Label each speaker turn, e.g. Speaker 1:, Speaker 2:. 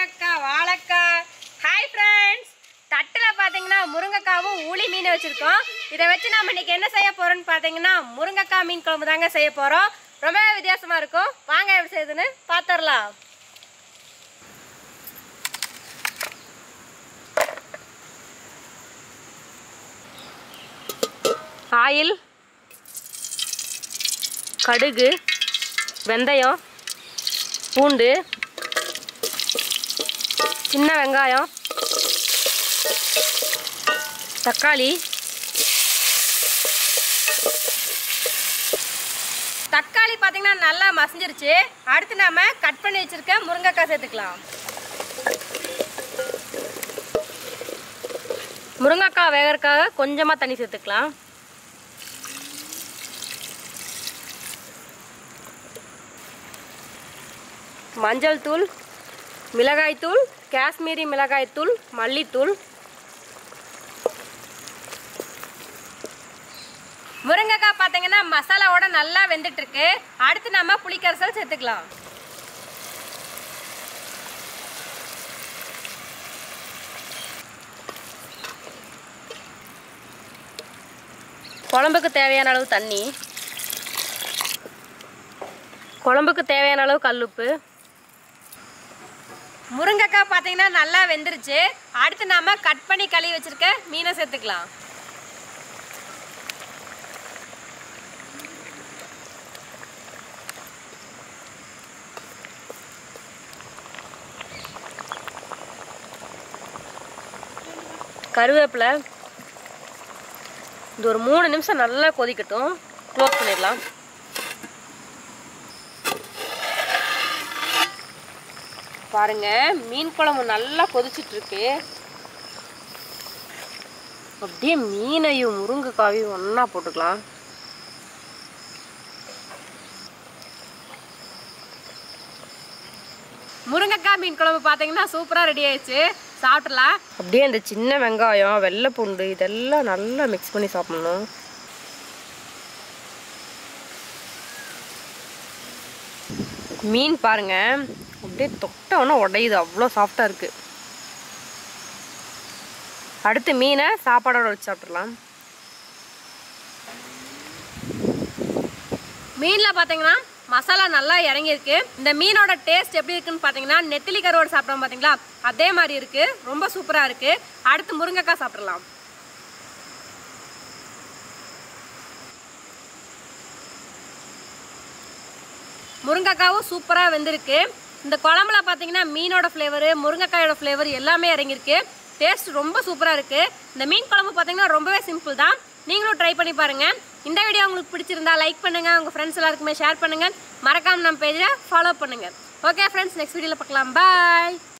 Speaker 1: முருங்கைக்காய் வாழைக்காய் hi friends தட்டில் பார்த்தீங்கன்னா முருங்கைக்காவும் ஊளி மீன் வச்சுருக்கோம் இதை வச்சு நம்ம இன்னைக்கு என்ன செய்ய போகிறோம்னு பார்த்தீங்கன்னா முருங்கைக்காய் மீன் குழம்பு தாங்க செய்ய போகிறோம் ரொம்பவே வித்தியாசமாக இருக்கும் வாங்க எப்படி செய்யுதுன்னு பார்த்துடலாம் ஆயில் கடுகு வெந்தயம் பூண்டு சின்ன வெங்காயம் தக்காளி தக்காளி பார்த்தீங்கன்னா நல்லா மசிஞ்சிருச்சு அடுத்து நாம கட் பண்ணி வச்சிருக்க முருங்கைக்காய் சேர்த்துக்கலாம் முருங்கைக்காய் வேகறதுக்காக கொஞ்சமாக தண்ணி சேர்த்துக்கலாம் மஞ்சள் தூள் மிளகாய்த்தூள் காஷ்மீரி மிளகாய்த்தூள் மல்லித்தூள் முருங்கைக்காய் பார்த்தீங்கன்னா மசாலாவோட நல்லா வெந்துட்டு இருக்கு அடுத்து நம்ம புளிக்கரசல் சேர்த்துக்கலாம் குழம்புக்கு தேவையான அளவு தண்ணி குழம்புக்கு தேவையான அளவு கல்லுப்பு முருங்கைக்காய் பார்த்தீங்கன்னா நல்லா வெந்துருச்சு அடுத்து நாம கட் பண்ணி கழுவி வச்சிருக்க மீனை சேர்த்துக்கலாம் கருவேப்பிலை இது ஒரு மூணு நிமிஷம் நல்லா கொதிக்கட்டும் க்ளோஸ் பண்ணிடலாம் பாருங்க மீன் குழம்பு நல்லா கொதிச்சிட்டு இருக்கு அப்படியே மீனையும் முருங்கைக்காயும் ஒன்றா போட்டுக்கலாம் முருங்கைக்காய் மீன் குழம்பு பார்த்தீங்கன்னா சூப்பராக ரெடி ஆயிடுச்சு சாப்பிட்றலாம் அப்படியே இந்த சின்ன வெங்காயம் வெள்ளை பூண்டு இதெல்லாம் நல்லா மிக்ஸ் பண்ணி சாப்பிடணும் மீன் பாருங்க அப்படியே தொட்டோன்னா உடையுது அவ்வளோ சாஃப்டாக இருக்கு அடுத்து மீனை சாப்பாடோட வச்சு சாப்பிட்றலாம் மீனில் பார்த்தீங்கன்னா மசாலா நல்லா இறங்கியிருக்கு இந்த மீனோட டேஸ்ட் எப்படி இருக்குன்னு பார்த்தீங்கன்னா நெத்திலி கருவோடு சாப்பிட்றோம் பார்த்தீங்களா அதே மாதிரி இருக்கு ரொம்ப சூப்பராக இருக்கு அடுத்து முருங்கைக்காய் சாப்பிட்றலாம் முருங்கைக்காவும் சூப்பராக வெந்திருக்கு இந்த குழம்புல பார்த்தீங்கன்னா மீனோட ஃப்ளேவரு முருங்கைக்காயோட ஃப்ளேவர் எல்லாமே இறங்கியிருக்கு டேஸ்ட் ரொம்ப சூப்பராக இருக்குது இந்த மீன் குழம்பு பார்த்தீங்கன்னா ரொம்பவே சிம்பிள் தான் நீங்களும் ட்ரை பண்ணி பாருங்கள் இந்த வீடியோ உங்களுக்கு பிடிச்சிருந்தா லைக் பண்ணுங்கள் உங்கள் ஃப்ரெண்ட்ஸ் எல்லாருக்குமே ஷேர் பண்ணுங்கள் மறக்காமல் நம்ம பேஜை ஃபாலோ பண்ணுங்கள் ஓகே ஃப்ரெண்ட்ஸ் நெக்ஸ்ட் வீடியோவில் பார்க்கலாம் பாய்